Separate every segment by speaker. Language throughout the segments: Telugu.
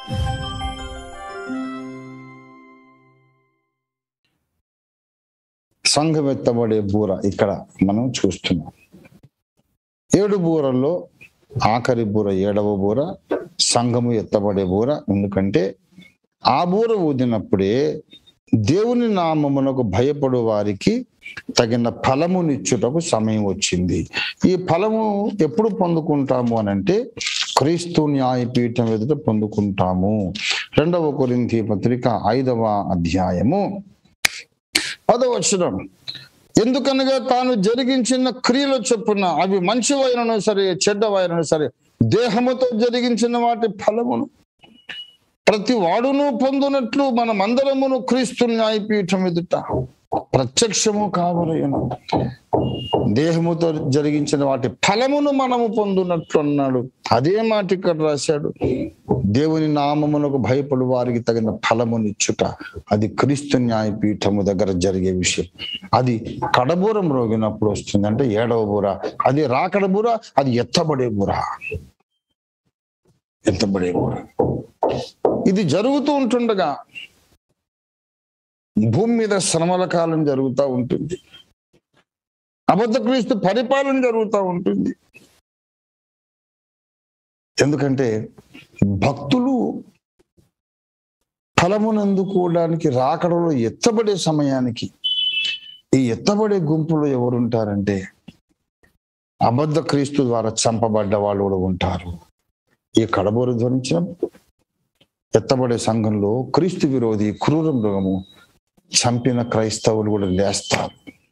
Speaker 1: సంఘం ఎత్తబడే బూర ఇక్కడ మనం చూస్తున్నాం ఏడు బూరల్లో ఆఖరి బూర ఏడవ బూర సంఘము ఎత్తబడే బూర ఎందుకంటే ఆ బూర ఊదినప్పుడే దేవుని నామమునకు భయపడు వారికి తగిన ఫలమునిచ్చుటకు సమయం వచ్చింది ఈ ఫలము ఎప్పుడు పొందుకుంటాము అని అంటే క్రీస్తు న్యాయపీఠం ఎదుట పొందుకుంటాము రెండవ కొరింథీ పత్రిక ఐదవ అధ్యాయము పదవచనం ఎందుకనగా తాను జరిగించిన క్రియల చొప్పున అవి మంచివైనను సరే చెడ్డవైనను సరే దేహముతో జరిగించిన వాటి ఫలమును ప్రతి వాడును పొందునట్లు మనమందరమును క్రీస్తు న్యాయపీఠం ఎదుట ప్రత్యక్షము కావలయను దేహముతో జరిగించిన వాటి ఫలమును మనము పొందునట్లు అన్నాడు అదే మాట ఇక్కడ రాశాడు దేవుని నామమునకు భయపడు వారికి తగిన ఫలమునిచ్చుట అది క్రీస్తు న్యాయపీఠము దగ్గర జరిగే విషయం అది కడబూరం రోగినప్పుడు వస్తుంది అంటే ఏడవ బూర అది రాకడ బూర అది ఎత్తబడే బూర ఎత్తబడే బూర ఇది జరుగుతూ ఉంటుండగా భూమి మీద శ్రమల కాలం జరుగుతూ ఉంటుంది అబద్ధ క్రీస్తు పరిపాలన జరుగుతూ ఉంటుంది ఎందుకంటే భక్తులు ఫలమునందుకోవడానికి రాకడలో ఎత్తబడే సమయానికి ఈ ఎత్తబడే గుంపులో ఎవరుంటారంటే అబద్ధ క్రీస్తు ద్వారా చంపబడ్డ వాళ్ళు కూడా ఉంటారు ఈ కడబోరు ధ్వనించిన ఎత్తబడే సంఘంలో క్రీస్తు విరోధి క్రూర మృగము చంపిన క్రైస్తవులు కూడా లేస్తారు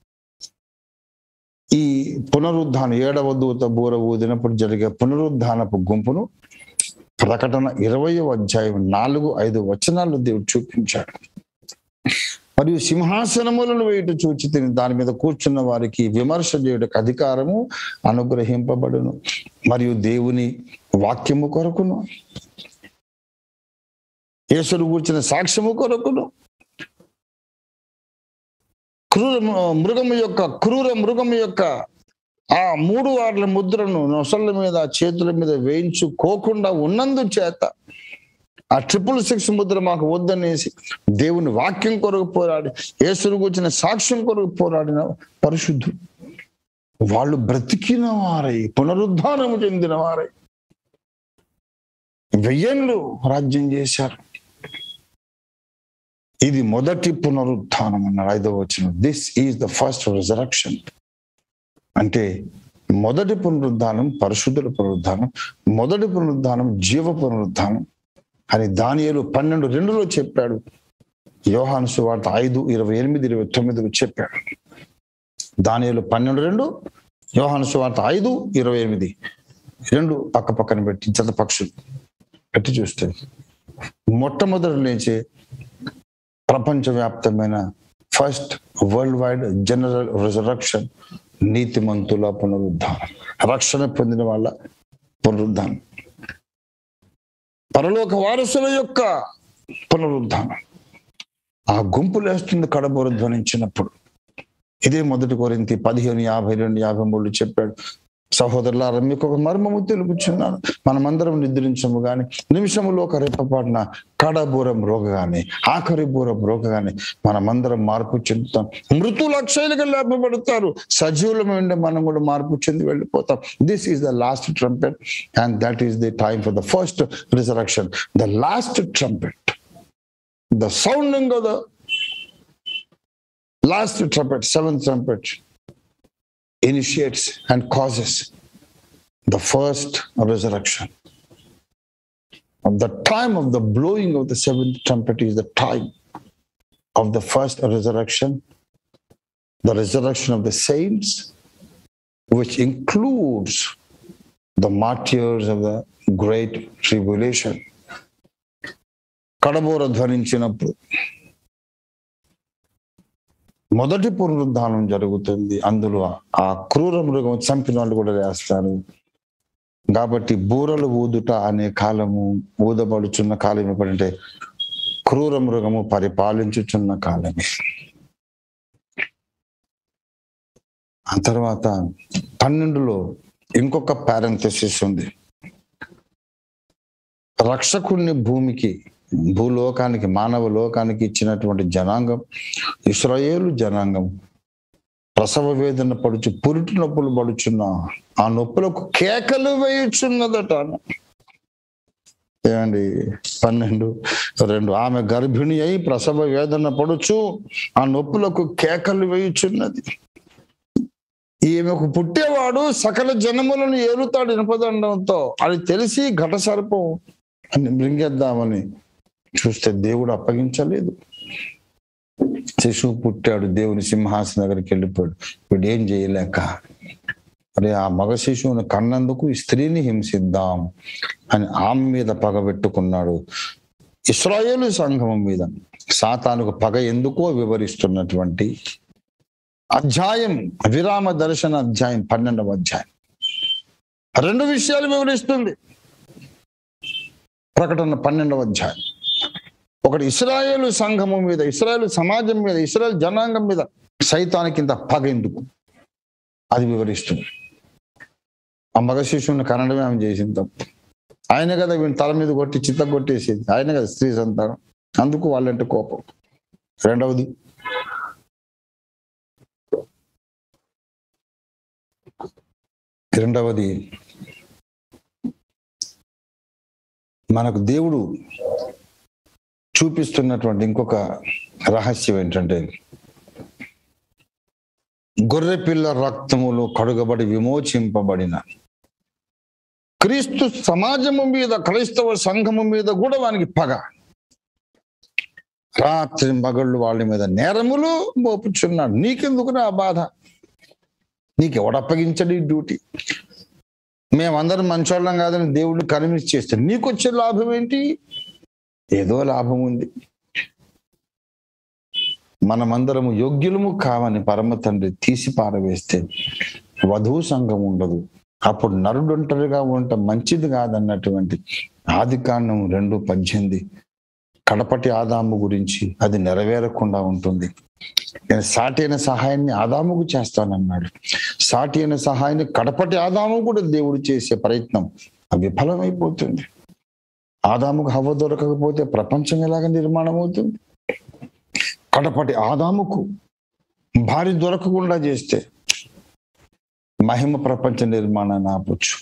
Speaker 1: ఈ పునరుద్ధానం ఏడవ దూత బూర ఊదినప్పుడు జరిగే పునరుద్ధానపు గుంపును ప్రకటన ఇరవయో అధ్యాయం నాలుగు ఐదు వచనాలు దేవుడు చూపించాడు మరియు సింహాసనములను వేయట చూచి తిని దాని మీద కూర్చున్న వారికి విమర్శ చేయుటకు అధికారము అనుగ్రహింపబడును మరియు దేవుని వాక్యము కొరకును యేసుడు కూర్చిన సాక్ష్యము కొరకును క్రూర మృగము యొక్క క్రూర మృగము యొక్క ఆ మూడు వార్ల ముద్రను నొసళ్ళ మీద చేతుల మీద వేయించుకోకుండా ఉన్నందు చేత ఆ ట్రిపుల్ సిక్స్ ముద్ర మాకు వద్దనేసి దేవుని వాక్యం కొరకు పోరాడి యేసుడు కూర్చిన సాక్ష్యం కొరకు పోరాడిన పరిశుద్ధు వాళ్ళు బ్రతికిన వారై పునరుద్ధానము చెందిన వారై వెయ్యేళ్ళు రాజ్యం చేశారు ఇది మొదటి పునరుద్ధానం అన్నారు ఐదవ వచ్చిన this is the first resurrection అంటే మొదటి పునరుద్ధానం పరిశుద్ధుల పునరుద్ధానం మొదటి పునరుద్ధానం జీవ పునరుద్ధానం అని దానియలు పన్నెండు రెండులో చెప్పాడు యోహాను సువార్త ఐదు ఇరవై ఎనిమిది ఇరవై తొమ్మిదిలో చెప్పాడు దానియలు పన్నెండు రెండు యోహాను సువార్త ఐదు ఇరవై ఎనిమిది రెండు పక్క పక్కన పెట్టి జత పక్షులు పెట్టి చూస్తే మొట్టమొదటి లేచే ప్రపంచవ్యాప్తమైన first world wide general resurrection నీతిమంతుల పునరుద్ధానం రక్షణ పొందిన వాళ్ళ పునరుద్ధానం పరలోక వారసుల యొక్క పునరుద్ధానం ఆ గుంపు లేస్తుంది కడబోర ధ్వనించినప్పుడు ఇదే మొదటి కొరింతి పదిహేను యాభై రెండు యాభై మూడు చెప్పాడు సహోదరులారా మీకు ఒక మర్మము తెలుపుచున్నాను మనమందరం నిద్రించము గాని నిమిషములో ఒక రెప్పపాటున కడబూరం రోగగానే ఆఖరి బూరం రోగగానే మనమందరం మార్పు చెందుతాం మృతులు అక్షయులుగా లేపబడతారు సజీవులమైన మనం కూడా మార్పు చెంది వెళ్ళిపోతాం this is the last trumpet and that is the time for the first resurrection the last trumpet the sounding of the last trumpet seventh trumpet initiates and causes the first resurrection. The time of the blowing of the seventh trumpet is the time of the first resurrection, the resurrection of the saints, which includes the martyrs of the great tribulation. కడబోర ధ్వనించినప్పుడు మొదటి పునరుద్ధానం జరుగుతుంది అందులో ఆ క్రూర మృగం చంపిన వాళ్ళు కూడా వేస్తారు కాబట్టి బూరలు ఊదుట అనే కాలము ఊదబడుచున్న కాలం ఎప్పుడంటే క్రూర మృగము పరిపాలించుచున్న కాలమే ఆ తర్వాత పన్నెండులో ఇంకొక పారంథసిస్ ఉంది రక్షకుణ్ణి భూమికి భూలోకానికి మానవ లోకానికి ఇచ్చినటువంటి జనాంగం ఇస్రాయేలు జనాంగం ప్రసవ వేదన పడుచు పురుటి నొప్పులు పడుచున్న ఆ నొప్పులకు కేకలు వేయుచున్నదట ఏమండి పన్నెండు రెండు ఆమె గర్భిణి అయి ప్రసవ వేదన పడుచు ఆ నొప్పులకు కేకలు వేయుచున్నది ఈమెకు పుట్టేవాడు సకల జనములను ఏలుతాడు ఇనపదండంతో అది తెలిసి ఘట సర్పం అని మృంగేద్దామని చూస్తే దేవుడు అప్పగించలేదు శిశువు పుట్టాడు దేవుని సింహాసన దగ్గరికి వెళ్ళిపోయాడు వీడు ఏం చేయలేక అరే ఆ మగ శిశువుని కన్నందుకు ఈ స్త్రీని హింసిద్దాం అని ఆమె మీద పగ పెట్టుకున్నాడు ఇస్రాయేలు సంఘం మీద సాతానుకు పగ ఎందుకో వివరిస్తున్నటువంటి అధ్యాయం విరామ దర్శన అధ్యాయం పన్నెండవ అధ్యాయం రెండు విషయాలు వివరిస్తుంది ప్రకటన పన్నెండవ అధ్యాయం ఒకటి ఇస్రాయేలు సంఘము మీద ఇస్రాయేలు సమాజం మీద ఇస్రాయేల్ జనాంగం మీద సైతానికి ఇంత పగ ఎందుకు అది వివరిస్తుంది ఆ మగ శిశువుని కనడమే ఆమె చేసింది తప్పు ఆయన కదా వీని తల మీద కొట్టి చిత్త కొట్టేసేది ఆయన కదా స్త్రీ సంతానం అందుకు వాళ్ళంటే కోపం రెండవది రెండవది మనకు దేవుడు చూపిస్తున్నటువంటి ఇంకొక రహస్యం ఏంటంటే గొర్రె పిల్ల రక్తములో కడుగబడి విమోచింపబడిన క్రీస్తు సమాజము మీద క్రైస్తవ సంఘము మీద కూడా వానికి పగ రాత్రి మగళ్ళు వాళ్ళ మీద నేరములు మోపుచున్నాడు నీకెందుకు నా బాధ నీకు ఎవడప్పగించడు ఈ డ్యూటీ మేమందరం మంచోళ్ళం కాదని దేవుడు కన్విన్స్ చేస్తే నీకు వచ్చే లాభం ఏంటి ఏదో లాభం ఉంది మనమందరము యోగ్యులము కావని పరమ తండ్రి తీసి పారవేస్తే వధువు సంఘం ఉండదు అప్పుడు నరుడు ఒంటరిగా ఉండటం మంచిది కాదన్నటువంటి ఆది కాండం రెండు పద్దెనిమిది కడపటి ఆదాము గురించి అది నెరవేరకుండా ఉంటుంది నేను సాటి అయిన సహాయాన్ని ఆదాముకు చేస్తానన్నాడు సాటి అయిన సహాయాన్ని కడపటి ఆదాము కూడా దేవుడు చేసే ప్రయత్నం అది విఫలమైపోతుంది ఆదాముకు హవ్వ దొరకకపోతే ప్రపంచం ఎలాగ నిర్మాణం అవుతుంది కడపటి ఆదాముకు భార్య దొరకకుండా చేస్తే మహిమ ప్రపంచ నిర్మాణాన్ని ఆపొచ్చు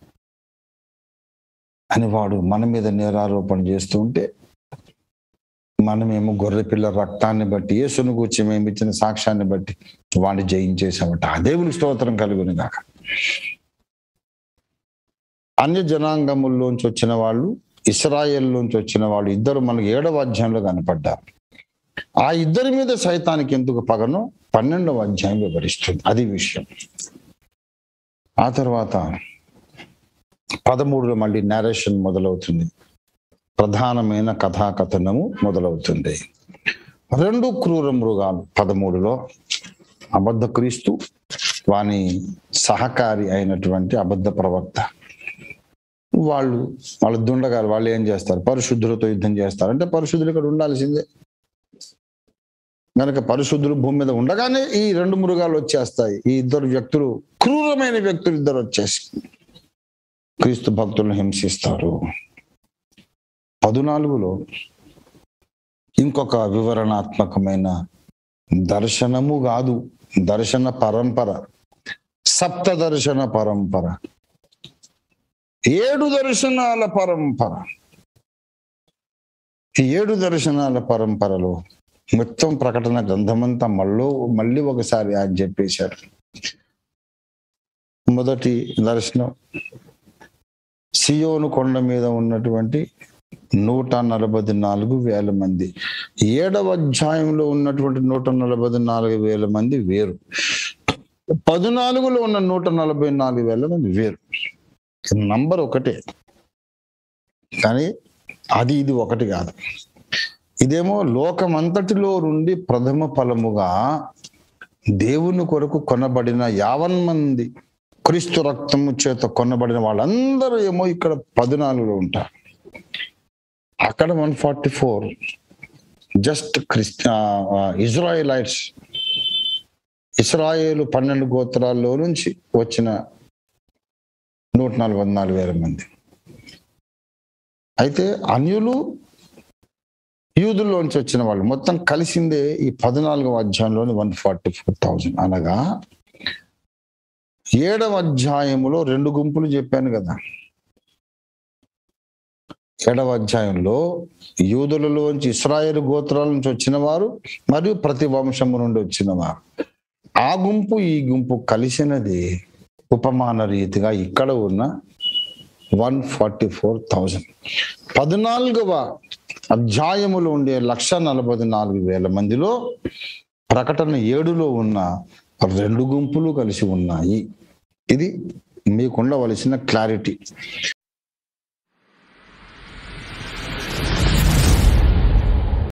Speaker 1: అని వాడు మన మీద నేరారోపణ చేస్తూ ఉంటే మనమేమో గొర్రె పిల్ల రక్తాన్ని బట్టి యేసును కూర్చి మేము ఇచ్చిన సాక్ష్యాన్ని బట్టి వాడిని జయించేసామట ఆ దేవుని స్తోత్రం కలుగుని దాకా అన్య జనాంగముల్లోంచి వచ్చిన వాళ్ళు ఇస్రాయేల్లోంచి వచ్చిన వాళ్ళు ఇద్దరు మనకు ఏడవ అధ్యాయంలో కనపడ్డారు ఆ ఇద్దరి మీద సైతానికి ఎందుకు పగనో పన్నెండవ అధ్యాయం వివరిస్తుంది అది విషయం ఆ తర్వాత పదమూడులో మళ్ళీ నేరేషన్ మొదలవుతుంది ప్రధానమైన కథాకథనము మొదలవుతుంది రెండు క్రూర మృగాలు పదమూడులో అబద్ధ క్రీస్తు వాని సహకారి అయినటువంటి అబద్ధ ప్రవక్త వాళ్ళు వాళ్ళ దుండగాలు వాళ్ళు ఏం చేస్తారు పరిశుద్ధులతో యుద్ధం చేస్తారు అంటే పరిశుద్ధులు ఇక్కడ ఉండాల్సిందే కనుక పరిశుద్ధులు భూమి మీద ఉండగానే ఈ రెండు మృగాలు వచ్చేస్తాయి ఈ ఇద్దరు వ్యక్తులు క్రూరమైన వ్యక్తులు ఇద్దరు వచ్చేసి క్రీస్తు భక్తులను హింసిస్తారు పదునాలుగులో ఇంకొక వివరణాత్మకమైన దర్శనము కాదు దర్శన పరంపర సప్త దర్శన పరంపర ఏడు దర్శనాల పరంపర ఈ ఏడు దర్శనాల పరంపరలో మొత్తం ప్రకటన గ్రంథమంతా మళ్ళీ మళ్ళీ ఒకసారి ఆయన చెప్పేశాడు మొదటి దర్శనం సియోను కొండ మీద ఉన్నటువంటి నూట నలభై నాలుగు వేల మంది ఏడవ అధ్యాయంలో ఉన్నటువంటి నూట నలభై నాలుగు వేల మంది వేరు పద్నాలుగులో ఉన్న నూట నలభై నాలుగు వేల మంది వేరు నంబర్ ఒకటే కానీ అది ఇది ఒకటి కాదు ఇదేమో లోకమంతటిలో నుండి ప్రథమ ఫలముగా దేవుని కొరకు కొనబడిన యావన్ మంది క్రీస్తు రక్తము చేత కొనబడిన వాళ్ళందరూ ఏమో ఇక్కడ పద్నాలుగులో ఉంటారు అక్కడ one forty four just Christ Israelites ఇస్రాయేలు పన్నెండు గోత్రాల్లో నుంచి వచ్చిన నూట నలభై నాలుగు వేల మంది అయితే అన్యులు యూదుల్లోంచి వచ్చిన వాళ్ళు మొత్తం కలిసిందే ఈ పద్నాలుగవ అధ్యాయంలోని వన్ ఫార్టీ ఫోర్ థౌజండ్ అనగా ఏడవ అధ్యాయములో రెండు గుంపులు చెప్పాను కదా ఏడవ అధ్యాయంలో యూదులలోంచి ఇస్రాయేల్ గోత్రాల నుంచి వచ్చిన వారు మరియు ప్రతి వంశము నుండి వచ్చిన వారు ఆ గుంపు ఈ గుంపు కలిసినది ఉపమాన రీతిగా ఇక్కడ ఉన్న వన్ ఫార్టీ ఫోర్ థౌజండ్ పద్నాలుగవ అధ్యాయములో ఉండే లక్ష నలభై నాలుగు వేల మందిలో ప్రకటన ఏడులో ఉన్న రెండు గుంపులు కలిసి ఉన్నాయి ఇది మీకు ఉండవలసిన క్లారిటీ